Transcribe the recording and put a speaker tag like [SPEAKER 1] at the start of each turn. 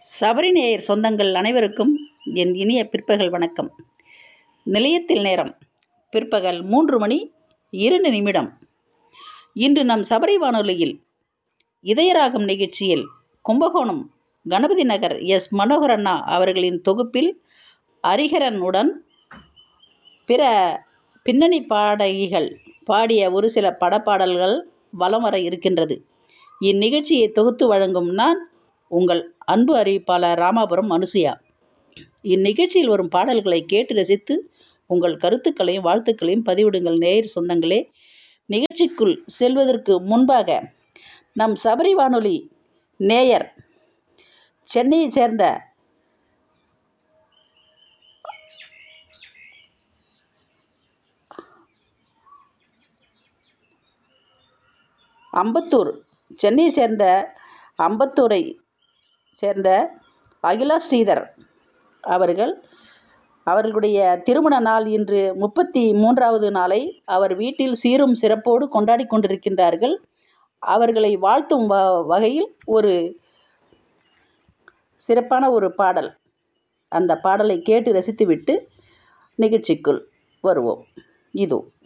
[SPEAKER 1] சபரி நேயர் சொந்தங்கள் அனைவருக்கும் என் இனிய பிற்பகல் வணக்கம் நிலையத்தில் நேரம் பிற்பகல் மூன்று மணி இரண்டு நிமிடம் இன்று நம் சபரி வானொலியில் இதயராகம் நிகழ்ச்சியில் கும்பகோணம் கணபதி நகர் எஸ் மனோகரண்ணா அவர்களின் தொகுப்பில் ஹரிஹரனுடன் பிற பின்னணி பாடகிகள் பாடிய ஒரு சில படப்பாடல்கள் வலம் வர இருக்கின்றது இந்நிகழ்ச்சியை தொகுத்து வழங்கும் நான் உங்கள் அன்பு அறிவிப்பாளர் ராமாபுரம் அனுசுயா இந்நிகழ்ச்சியில் வரும் பாடல்களை கேட்டு ரசித்து உங்கள் கருத்துக்களையும் வாழ்த்துக்களையும் பதிவிடுங்கள் நேயர் சொந்தங்களே நிகழ்ச்சிக்குள் செல்வதற்கு முன்பாக நம் சபரி வானொலி நேயர் சென்னையை சேர்ந்த அம்பத்தூர் சென்னையை சேர்ந்த அம்பத்தூரை சேர்ந்த அகிலா ஸ்ரீதர் அவர்கள் அவர்களுடைய திருமண நாள் இன்று முப்பத்தி மூன்றாவது நாளை அவர் வீட்டில் சீரும் சிறப்போடு கொண்டாடி கொண்டிருக்கின்றார்கள் அவர்களை வாழ்த்தும் வ வகையில் ஒரு சிறப்பான ஒரு பாடல் அந்த பாடலை கேட்டு ரசித்துவிட்டு நிகழ்ச்சிக்குள் வருவோம் இதோ